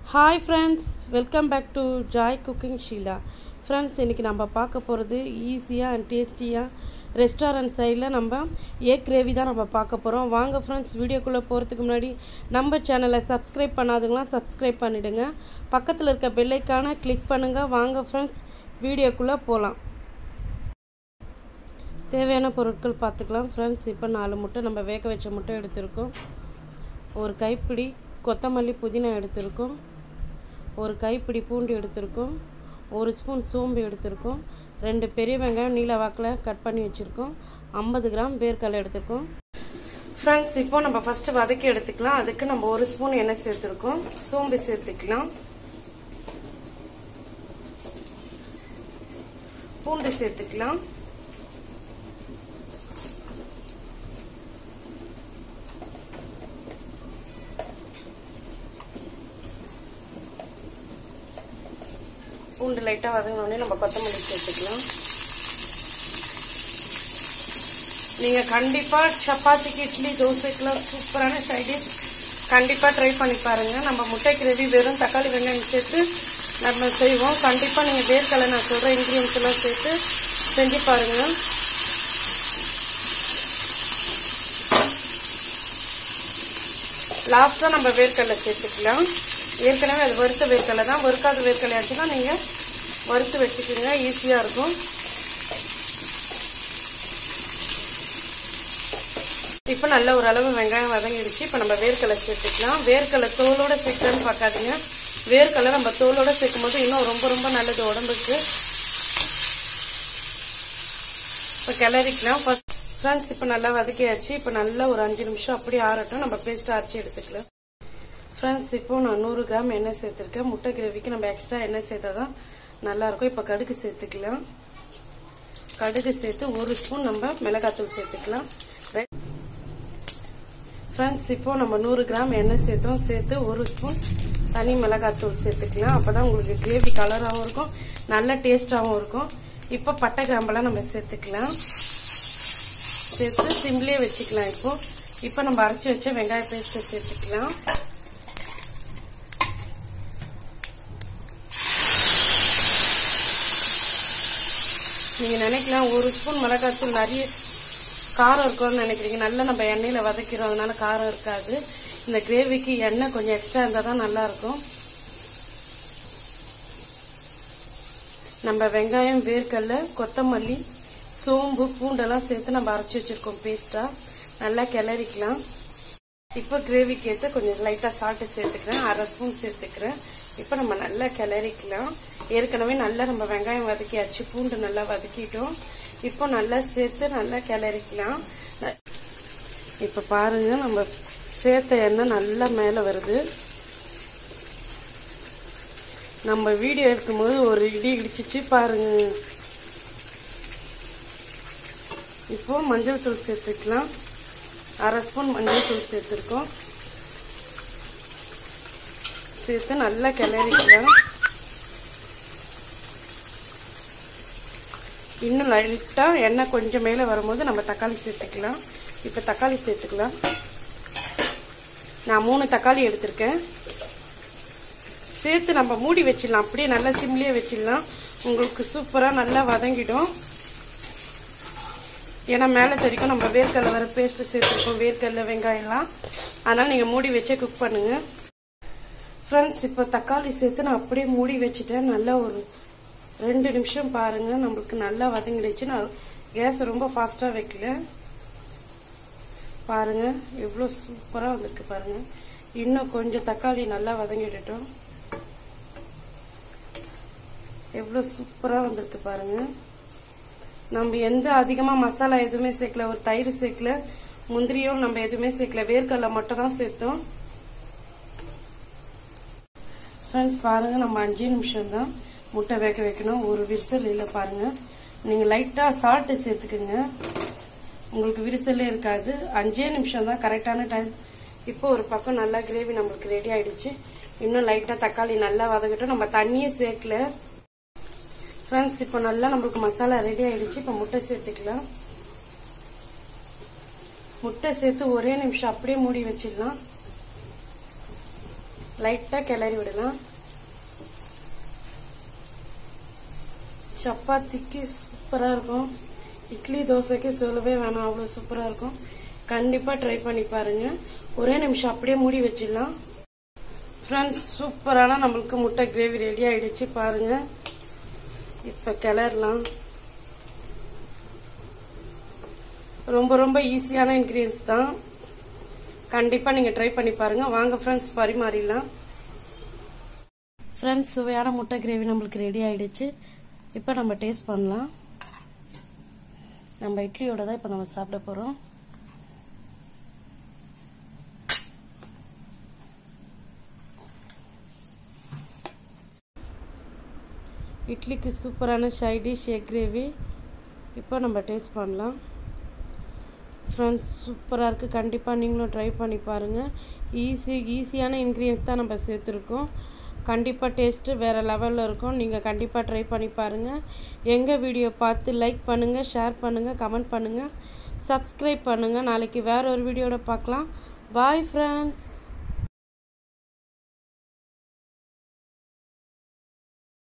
hi friends welcome back to joy cooking Sheela friends இன்றைக்கி நம்ம பார்க்க போகிறது ஈஸியாக அண்ட் டேஸ்டியாக ரெஸ்டாரண்ட் சைடில் நம்ம ஏக் கிரேவி தான் நம்ம பார்க்க போகிறோம் வாங்க ஃப்ரெண்ட்ஸ் வீடியோக்குள்ளே போகிறதுக்கு முன்னாடி நம்ம சேனலை சப்ஸ்கிரைப் பண்ணாதுங்களாம் சப்ஸ்கிரைப் பண்ணிவிடுங்க பக்கத்தில் இருக்க பெல்லைக்கான கிளிக் பண்ணுங்கள் வாங்க ஃப்ரெண்ட்ஸ் வீடியோக்குள்ளே போகலாம் தேவையான பொருட்கள் பார்த்துக்கலாம் ஃப்ரெண்ட்ஸ் இப்போ நாலு முட்டை நம்ம வேக வச்ச முட்டை எடுத்திருக்கோம் ஒரு கைப்பிடி கொத்தமல்லி புதினா எடுத்திருக்கோம் ஒரு கைப்பிடி பூண்டு எடுத்திருக்கோம் ஒரு ஸ்பூன் சோம்பு எடுத்திருக்கோம் ரெண்டு பெரிய வெங்காயம் நீல வாக்கில் கட் பண்ணி வச்சுருக்கோம் ஐம்பது கிராம் வேர்க்கடலை எடுத்திருக்கோம் ஃப்ரெண்ட்ஸ் இப்போ நம்ம ஃபஸ்ட்டு வதக்கி எடுத்துக்கலாம் அதுக்கு நம்ம ஒரு ஸ்பூன் எண்ணெய் சேர்த்துருக்கோம் சோம்பு சேர்த்துக்கலாம் பூண்டு சேர்த்துக்கலாம் பூண்டு லைட்டாக வதங்கினோடனே நம்ம கொத்தமல்லி சேர்த்துக்கலாம் நீங்கள் கண்டிப்பாக சப்பாத்திக்கு இட்லி தோசைக்கெலாம் சூப்பரான சைடிஷ் கண்டிப்பாக ட்ரை பண்ணி பாருங்கள் நம்ம முட்டை கிரேவி வெறும் தக்காளி வெங்காயம் சேர்த்து நம்ம செய்வோம் கண்டிப்பாக நீங்கள் வேர்க்கடலை நான் சொல்கிற இன்க்ரீடியன்ஸ் எல்லாம் சேர்த்து செஞ்சு பாருங்கள் லாஸ்ட்டாக நம்ம வேர்க்கடலை சேர்த்துக்கலாம் ஏற்கனவே அது வறுத்த வேர்க்கடலை தான் வறுக்காத வேர்க்கடலை ஆச்சுன்னா நீங்கள் வறுத்து வச்சுக்கோங்க ஈஸியாக இருக்கும் இப்போ நல்ல ஒரு அளவு வெங்காயம் வதங்கிடுச்சு இப்போ நம்ம வேர்க்கடலை சேர்த்துக்கலாம் வேர்க்கடலை தோலோட சேர்க்கலன்னு பார்க்காதீங்க வேர்க்கடலை நம்ம தோலோட சேர்க்கும் போது இன்னும் ரொம்ப ரொம்ப நல்லது உடம்புக்கு இப்போ கிளறிக்கலாம் ஃபர்ஸ்ட் ஃப்ரெண்ட்ஸ் இப்போ நல்லா வதக்கியாச்சு இப்போ நல்லா ஒரு அஞ்சு நிமிஷம் அப்படியே ஆறட்டும் நம்ம பேஸ்ட் அரைச்சி எடுத்துக்கலாம் ஃப்ரெண்ட்ஸ் இப்போ நான் நூறு கிராம் எண்ணெய் சேர்த்துருக்கேன் முட்டை கிரேவிக்கு நம்ம எக்ஸ்ட்ரா எண்ணெய் சேர்த்தா தான் நல்லாயிருக்கும் இப்போ கடுகு சேர்த்துக்கலாம் கடுகு சேர்த்து ஒரு ஸ்பூன் நம்ம மிளகாத்தூள் சேர்த்துக்கலாம் ஃப்ரெண்ட்ஸ் இப்போ நம்ம நூறு கிராம் எண்ணெய் சேர்த்தோம் சேர்த்து ஒரு ஸ்பூன் தனி மிளகாத்தூள் சேர்த்துக்கலாம் அப்போ தான் உங்களுக்கு கிரேவி கலராகவும் இருக்கும் நல்ல டேஸ்டாகவும் இருக்கும் இப்போ பட்டை கிராம்பெல்லாம் நம்ம சேர்த்துக்கலாம் சேர்த்து சிம்லேயே வச்சுக்கலாம் இப்போ இப்போ நம்ம அரைச்சி வச்ச வெங்காய பேஸ்ட்டை சேர்த்துக்கலாம் நீங்கள் நினைக்கலாம் ஒரு ஸ்பூன் மிளகாத்தூள் நிறைய காரம் இருக்கும்னு நினைக்கிறீங்க நல்லா நம்ம எண்ணெயில் வதக்கிறோம் அதனால காரம் இருக்காது இந்த கிரேவிக்கு எண்ணெய் கொஞ்சம் எக்ஸ்ட்ரா இருந்தால் தான் நல்லாயிருக்கும் நம்ம வெங்காயம் வேர்க்கடலை கொத்தமல்லி சோம்பு பூண்டெல்லாம் சேர்த்து நம்ம அரைச்சி வச்சுருக்கோம் பேஸ்ட்டாக நல்லா கிளறிக்கலாம் இப்போ கிரேவிக்கு ஏற்ற கொஞ்சம் லைட்டாக சால்ட்டு சேர்த்துக்கிறேன் அரை ஸ்பூன் சேர்த்துக்கிறேன் இப்போ நம்ம நல்லா கிளறிக்கலாம் ஏற்கனவே நல்லா நம்ம வெங்காயம் வதக்கியாச்சு பூண்டு நல்லா வதக்கிட்டோம் இப்போ நல்லா சேர்த்து நல்லா கிளறிக்கலாம் இப்போ பாருங்க நம்ம சேர்த்த எண்ணெய் நல்லா மேலே வருது நம்ம வீடியோ எடுக்கும்போது ஒரு இடி இடிச்சிச்சு பாருங்க இப்போ மஞ்சள் தூள் சேர்த்துக்கலாம் அரை ஸ்பூன் மஞ்சள் தூள் சேர்த்துருக்கோம் சேர்த்து நல்லா கிளறிக்கலாம் இன்னும் லைட்டாக எண்ணெய் கொஞ்சம் மேலே வரும்போது நம்ம தக்காளி சேர்த்துக்கலாம் இப்போ தக்காளி சேர்த்துக்கலாம் நான் மூணு தக்காளி எடுத்திருக்கேன் சேர்த்து நம்ம மூடி வச்சிடலாம் அப்படியே நல்லா சிம்லேயே வச்சிடலாம் உங்களுக்கு சூப்பராக நல்லா வதங்கிடும் ஏன்னா மேலே தெரிக்கும் நம்ம வேர்க்கடலை வர பேஸ்ட்டு சேர்த்துருக்கோம் வேர்க்கடலை வெங்காயம்லாம் அதனால் நீங்கள் மூடி வச்சே குக் பண்ணுங்கள் ஃப்ரெண்ட்ஸ் இப்போ தக்காளி சேர்த்து நான் அப்படியே மூடி வச்சுட்டேன் நல்லா ஒரு ரெண்டு நிமிஷம் பாருங்கள் நம்மளுக்கு நல்லா வதங்கிடுச்சு நான் கேஸ் ரொம்ப ஃபாஸ்ட்டாக வைக்கல பாருங்கள் எவ்வளோ சூப்பராக வந்திருக்கு பாருங்கள் இன்னும் கொஞ்சம் தக்காளி நல்லா வதங்கிடட்டும் எவ்வளோ சூப்பராக வந்திருக்கு பாருங்கள் நம்ம எந்த அதிகமாக மசாலா எதுவுமே சேர்க்கல ஒரு தயிர் சேர்க்கல முந்திரியும் நம்ம எதுவுமே சேர்க்கல வேர்க்கடலை மட்டும் தான் சேர்த்தோம் ஃப்ரெண்ட்ஸ் பாருங்கள் நம்ம அஞ்சு நிமிஷம் தான் முட்டை வேக வைக்கணும் ஒரு விரிசல் இல்லை பாருங்கள் நீங்கள் லைட்டாக சால்ட்டு சேர்த்துக்குங்க உங்களுக்கு விரிசலே இருக்காது அஞ்சே நிமிஷம் தான் கரெக்டான டைம் இப்போ ஒரு பக்கம் நல்லா கிரேவி நம்மளுக்கு ரெடி ஆயிடுச்சு இன்னும் லைட்டாக தக்காளி நல்லா வதக்கட்டும் நம்ம தண்ணியே சேர்க்கல ஃப்ரெண்ட்ஸ் இப்போ நல்லா நம்மளுக்கு மசாலா ரெடி ஆயிடுச்சு இப்போ முட்டை சேர்த்துக்கலாம் முட்டை சேர்த்து ஒரே நிமிஷம் அப்படியே மூடி வச்சிடலாம் லைட்டாக கிளறி விடலாம் சப்பாத்திக்கு சூப்பராக இருக்கும் இட்லி தோசைக்கு சொல்லவே வேணாம் அவ்வளோ சூப்பராக இருக்கும் கண்டிப்பாக ட்ரை பண்ணி பாருங்க ஒரே நிமிஷம் அப்படியே மூடி வச்சிடலாம் ஃப்ரெண்ட்ஸ் சூப்பரான நம்மளுக்கு முட்டை கிரேவி ரெடி ஆயிடுச்சு பாருங்க இப்போ கிளறலாம் ரொம்ப ரொம்ப ஈஸியான இன்க்ரீடியன்ஸ் தான் கண்டிப்பாக நீங்கள் ட்ரை பண்ணி பாருங்கள் வாங்க ஃப்ரெண்ட்ஸ் பரிமாறிடலாம் ஃப்ரெண்ட்ஸ் சுவையான முட்டை கிரேவி நம்மளுக்கு ரெடி ஆயிடுச்சு இப்போ நம்ம டேஸ்ட் பண்ணலாம் நம்ம இட்லியோட தான் இப்போ நம்ம சாப்பிட போகிறோம் இட்லிக்கு சூப்பரான சைட் டிஷ் எக் கிரேவி இப்போ நம்ம டேஸ்ட் பண்ணலாம் ஃப்ரெண்ட்ஸ் சூப்பராக இருக்குது கண்டிப்பாக நீங்களும் ட்ரை பண்ணி பாருங்கள் ஈஸி ஈஸியான இன்க்ரீடியன்ஸ் தான் நம்ம சேர்த்துருக்கோம் கண்டிப்பாக டேஸ்ட்டு வேறு லெவலில் இருக்கும் நீங்கள் கண்டிப்பாக ட்ரை பண்ணி பாருங்கள் எங்கள் வீடியோ பார்த்து லைக் பண்ணுங்கள் ஷேர் பண்ணுங்கள் கமெண்ட் பண்ணுங்கள் சப்ஸ்கிரைப் பண்ணுங்கள் நாளைக்கு வேறு ஒரு வீடியோட பார்க்கலாம் பாய் ஃப்ரெண்ட்ஸ்